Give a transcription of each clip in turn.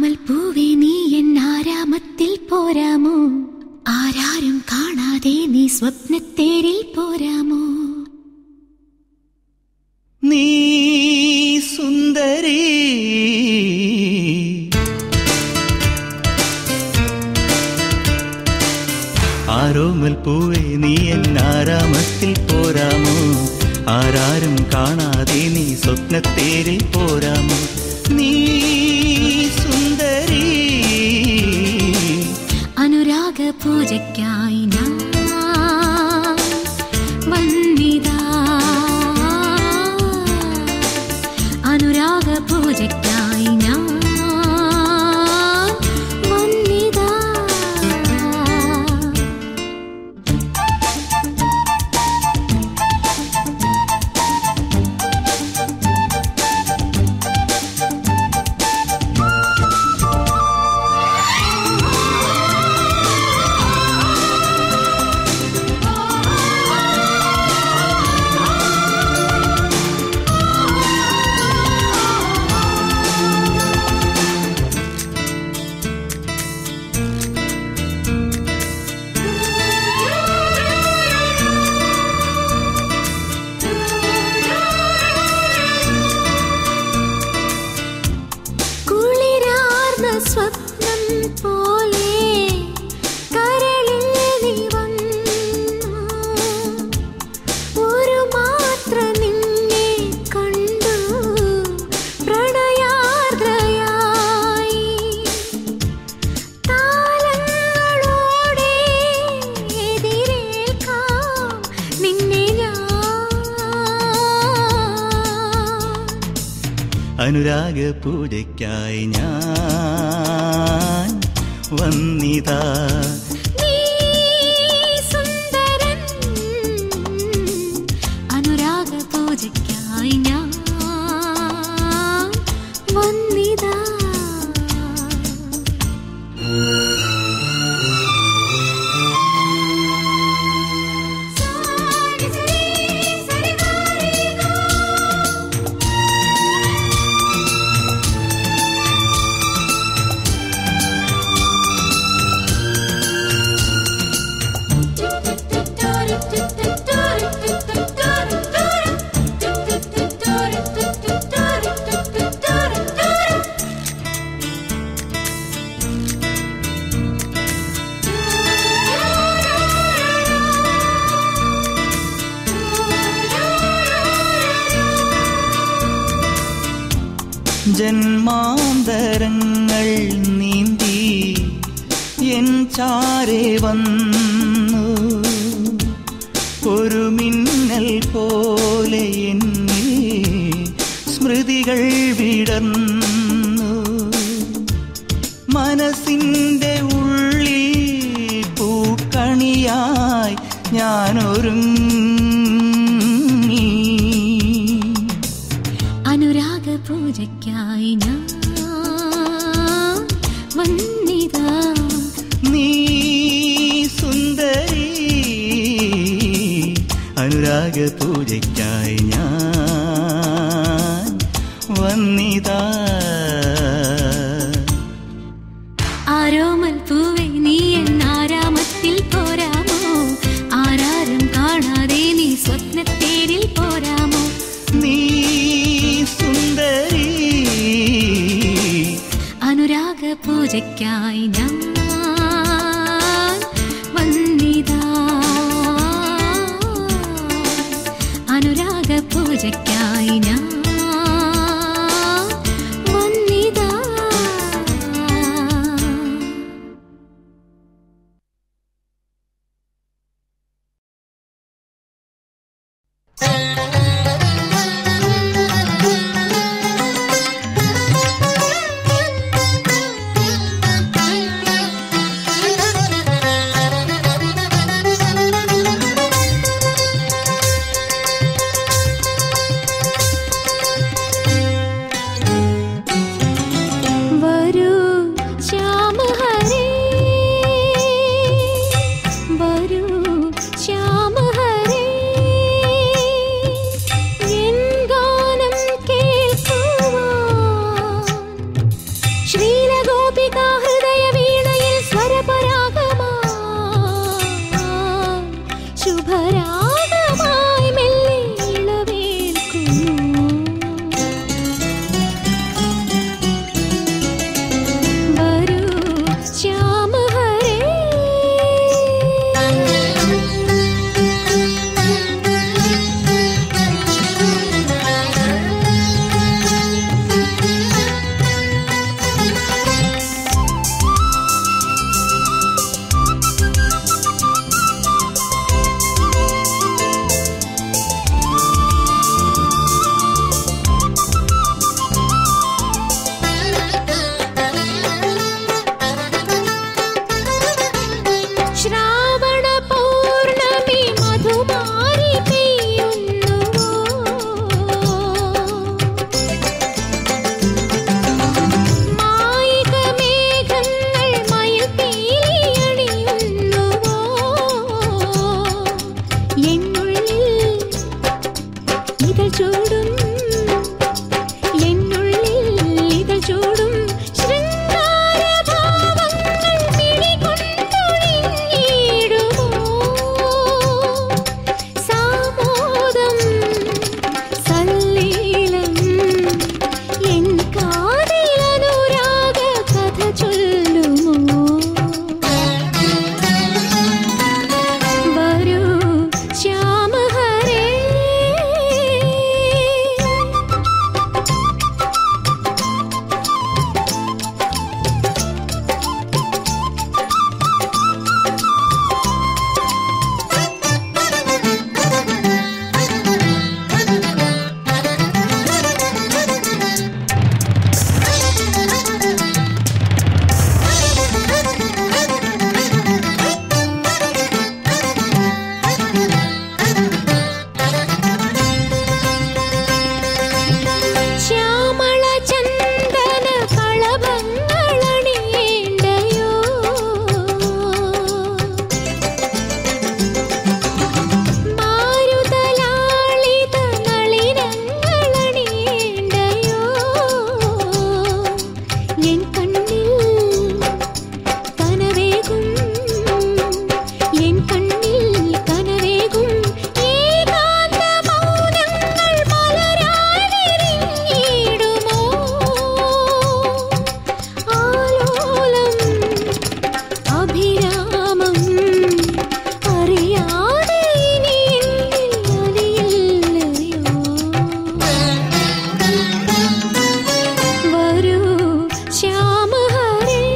ആരോമൽ പൂവേ നീ എൻ ആരാമത്തിൽ പോരാമോ ആരാരും കാണാതെ നീ സ്വപ്നത്തേരിൽ പോരാമോ നീ സുന്ദരി ആരോമൽ പൂവേ നീ എന്നാരാമത്തിൽ പോരാമോ ആരാരും കാണാതെ നീ സ്വപ്നത്തേരിൽ പോരാമോ നീ സുന്ദരി അനുരാഗ പൂജയ്ക്കായി ഞാൻ വന്നിതാ അനുരാഗ പൂജയ്ക്കായി ഞാൻ വന്നിതാ കുളിരാർന്ന സ്വപ്നം പോലെ കരളിൽ നീ വന്നു ഒരു മാത്ര നിന്നെ കണ്ടു പ്രണയാർദ്രയായി താളങ്ങളോടെ എതിരേൽക്കാം നിന്നെ ഞാൻ അനുരാഗ പൂജയ്ക്കായി ഞാൻ വന്നിതാ നീ സുന്ദരൻ അനുരാഗ പൂജയ്ക്കായി ഞാൻ വന്നിതാ ജന്മാന്തരങ്ങൾ നീന്തി എൻ ചാരെ വന്നു ഒരു മിന്നൽ പോലെ എന്നിൽ സ്മൃതികൾ വിടർന്നു മനസ്സിൻ്റെ ഉള്ളിൽ പൂക്കണിയായി ഞാനൊരുങ്ങി അനുരാഗ പൂജയ്ക്കായി ഞാൻ വന്നിതാ നീ സുന്ദരി അനുരാഗ പൂജയ്ക്കായി ഞാൻ വന്നിതാ ആരോമൽ പൂവേ നീ എന്നാരാമത്തിൽ പോരാമോ ആരാരും കാണാതെ നീ സ്വപ്നത്തേരിൽ പോരാമോ നീ സുന്ദരി അനുരാഗ പൂജയ്ക്കായി ഞാൻ വന്നിതാ അനുരാഗ പൂജയ്ക്കായി ഞാൻ വന്നിതാ എൻ കണ്ണിൽ കനവേകും എൻ കണ്ണിൽ കനവേകും ഏകാന്ത മൗനങ്ങൾ മലരായി വിരിഞ്ഞിടുമോ ആലോലം അഭിരാമം അറിയാതെ ഇനി എന്നിൽ അലിയില്ലയോ വരൂ ശ്യാമഹരേ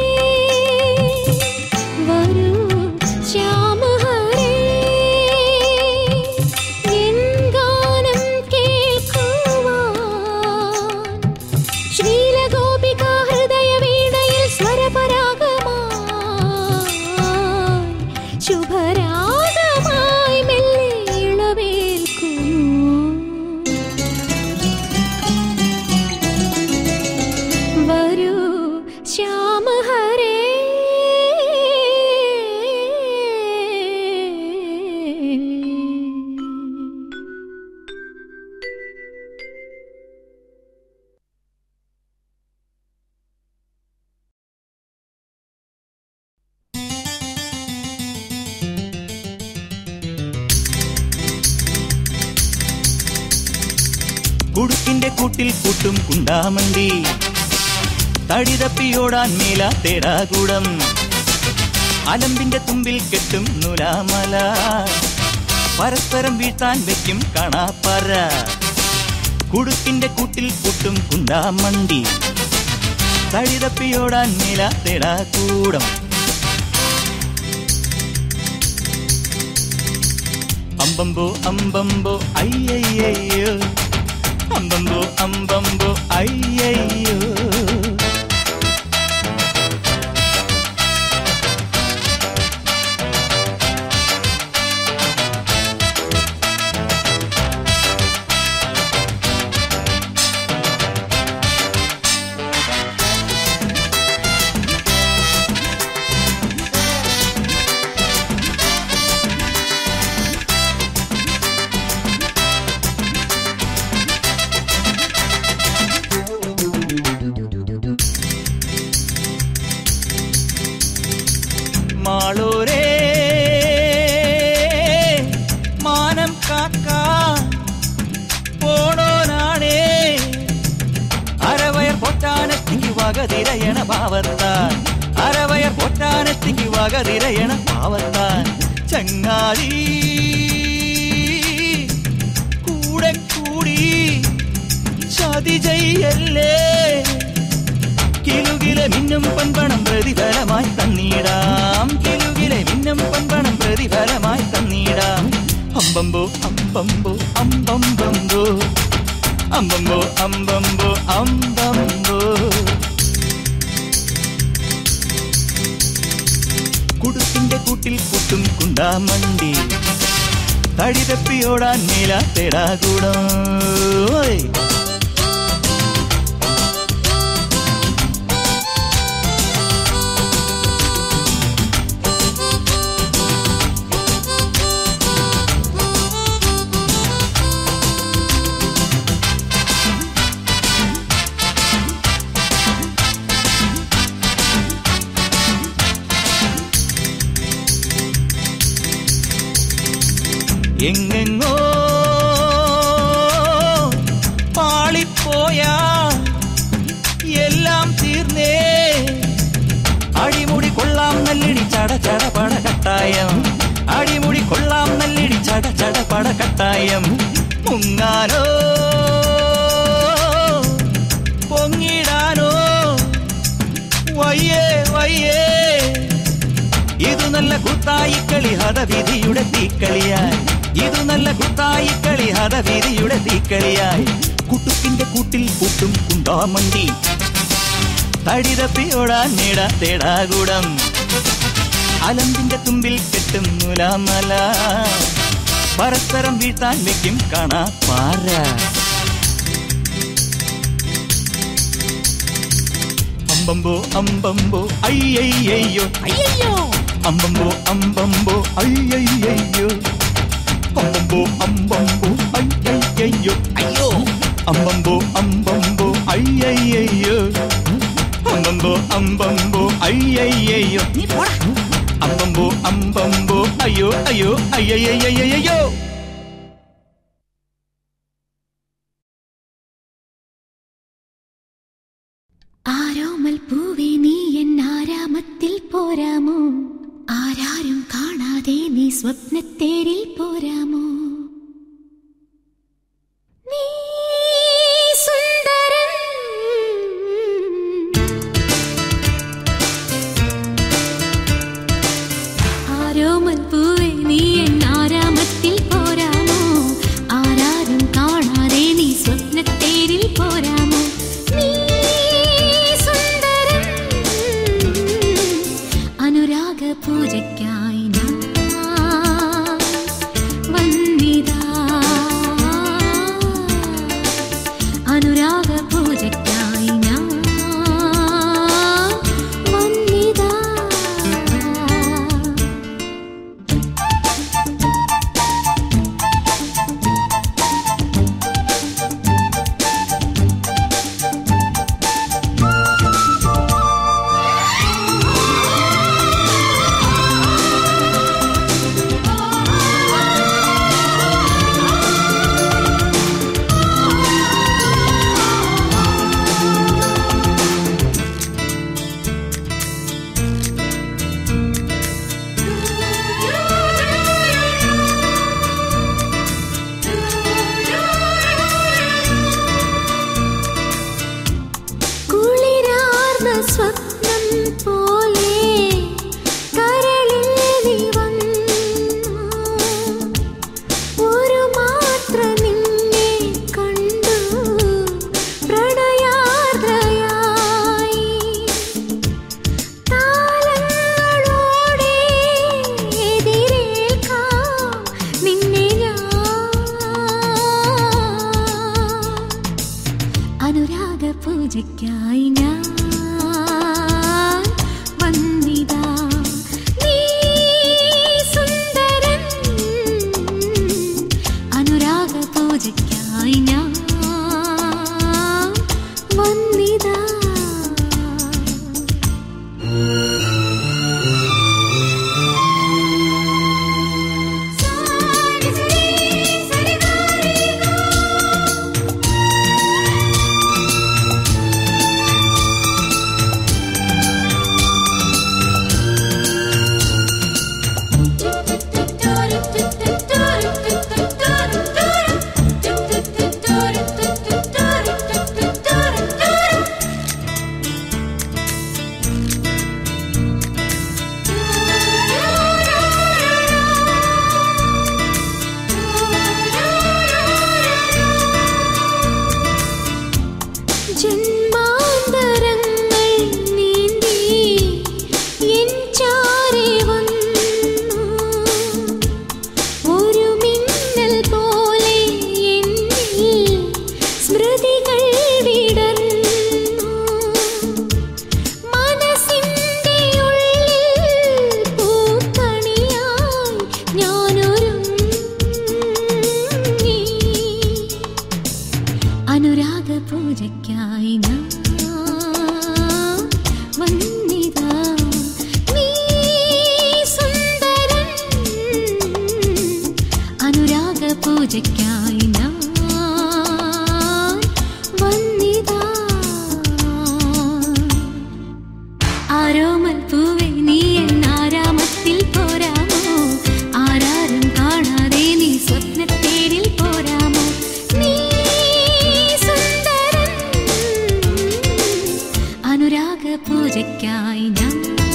വരൂ ശ്യാമഹരേ എൻ ഗാനം കേൾക്കുവാൻ ശ്രീലഗോപിക ഹൃദയ വീണയിൽ സ്വരപരാഗമായി ശുഭരാഗമായി മെല്ലെ ഇളവേൽക്കുന്നു വരൂ ശ്യാമഹരേ കുടുക്കിന്റെ കൂട്ടിൽ കൂട്ടും കുണ്ടാമണ്ടി തടി തപ്പിയോടാൻ മേല തേടാകൂടം അലമ്പിന്റെ തുമ്പിൽ കെട്ടും നുലാമല പരസ്പരം വീഴ്ത്താൻ വെക്കും കാണാപ്പറ കുടുക്കിന്റെ കൂട്ടിൽ കൂട്ടും കുണ്ടാമണ്ടി തടി തപ്പിയോടാൻ മേല തേടാകൂടം അമ്പമ്പോ അമ്പമ്പോ അയ്യയ്യോ അമ്പമ്പോ അമ്പമ്പോ അയ്യയ്യോ മാളൂരേ മാനം കാക്ക പോണോനാണേ അരവയർ പൊട്ടാനെത്തിക്ക് വകതിരയണ പാവത്താൻ അരവയർ പൊട്ടാനെത്തിക്ക് വകതിരയണ പാവത്താൻ ചങ്ങാതി കൂടെ കൂടി ചതി ചെയ്യല്ലേ കിലുകിലെ മിന്നും പൺപണം പ്രതിഫലമായി തന്നീടാം കിലുകിലെ മിന്നും പൺപണം പ്രതിഫലമായി തന്നീടാം അമ്പമ്പോ അമ്പമ്പോ അമ്പമ്പമ്പോ അമ്പമ്പോ അമ്പമ്പോ അമ്പമ്പോ കുടുക്കിന്റെ കൂട്ടിൽ കൂട്ടും കുണ്ടാമണ്ടി തടി തപ്പിയോടാൻ മേല തേടാകൂടം ഓയ് എങ്ങെങ്ങോ പാളിപ്പോയ എല്ലാം തീർന്നേ അടിമുടി കൊള്ളാം നല്ലിടി ചട ചട പട കട്ടായം അടിമുടി കൊള്ളാം നല്ലിടി ചട ചട പട കട്ടായം മുങ്ങാനോ പൊങ്ങിടാനോ വയ്യേ വയ്യേ ഇതു നല്ല കുത്തായി കളി ഹതവിധിയുടെ തീക്കളിയായി ഇതു നല്ല കുത്തായി കളി ഹതവിധിയുടെ തീക്കളിയായി കുട്ടുക്കിന്റെ കൂട്ടിൽ കൂട്ടും കുണ്ടാമണ്ടി തടിതപ്പിയോടാൻ നേടാ തേടാകൂടം അലമ്പിന്റെ തുമ്പിൽ കെട്ടും മുലാമല പരസ്പരം വീഴ്ത്താൻ വെക്കും കാണാ പാര അമ്പമ്പോ അമ്പമ്പോ അയ്യയ്യോ അയ്യോ അമ്പമ്പോ അമ്പമ്പോ അയ്യയ്യോ അമ്പമ്പോ അമ്പമ്പോ അയ്യയ്യോ അയ്യോ അമ്പമ്പോ അമ്പമ്പോ അയ്യയ്യോ അമ്പമ്പോ അമ്പമ്പോ അയ്യയ്യോ നീ പോടാ അമ്പമ്പോ അമ്പമ്പോ അയ്യോ അയ്യോ അയ്യയ്യയ്യയ്യോ ആരോമൽ പൂവേ നീ എൻ ആരാമത്തിൽ പോരാമോ ആരാരും കാണാതെ നീ സ്വപ്നത്തേരിൽ പോരാമോ നീ സുന്ദരൻ ആരോമൽ പൂവേ നീ എൻ ആരാമത്തിൽ പോരാമോ ആരാരും കാണാതെ നീ സ്വപ്നത്തേരിൽ പോരാമോ നീ സുന്ദരൻ അനുരാഗ പൂജയ്ക്കായി ഞാൻ വന്നിതാ അനുരാഗ പൂജയ്ക്കായി ഞാൻ വന്നിതാ കുളിരാർന്ന സ്വപ്നം പോലെ കരളിൽ നീ വന്നു ഒരു മാത്ര നിന്നെ കണ്ടു പ്രണയാർദ്രയായി താളങ്ങളോടെ എതിരേൽക്കാം നിന്നെ ഞാൻ അനുരാഗ പൂജയ്ക്കായി ഞാൻ വന്നിതാ നീ സുന്ദരൻ അനുരാഗ പൂജയ്ക്കായി ഞാൻ വന്നിതാ ജന്മാന്തരങ്ങൾ നീന്തി എൻ ചാരെ വന്നു ഒരു മിന്നൽ പോലെ എന്നിൽ സ്മൃതികൾ വിടർന്നു മനസ്സിന്റെ ഉള്ളിൽ പൂക്കണിയായി ഞാനൊരുങ്ങി അനുരാഗ പൂജയ്ക്കായി ഞാൻ വന്നിതാ നീ സുന്ദരൻ അനുരാഗ പൂജയ്ക്കായി ഞാൻ വന്നിതാ ആരോമൽ പൂവേ നീ എൻ ആരാമത്തിൽ പോരാമോ ആരാരും കാണാതെ നീ സ്വപ്നത്തേരിൽ പോരാമോ നീ സുന്ദരൻ അനുരാഗ പൂജയ്ക്കായി ഞാൻ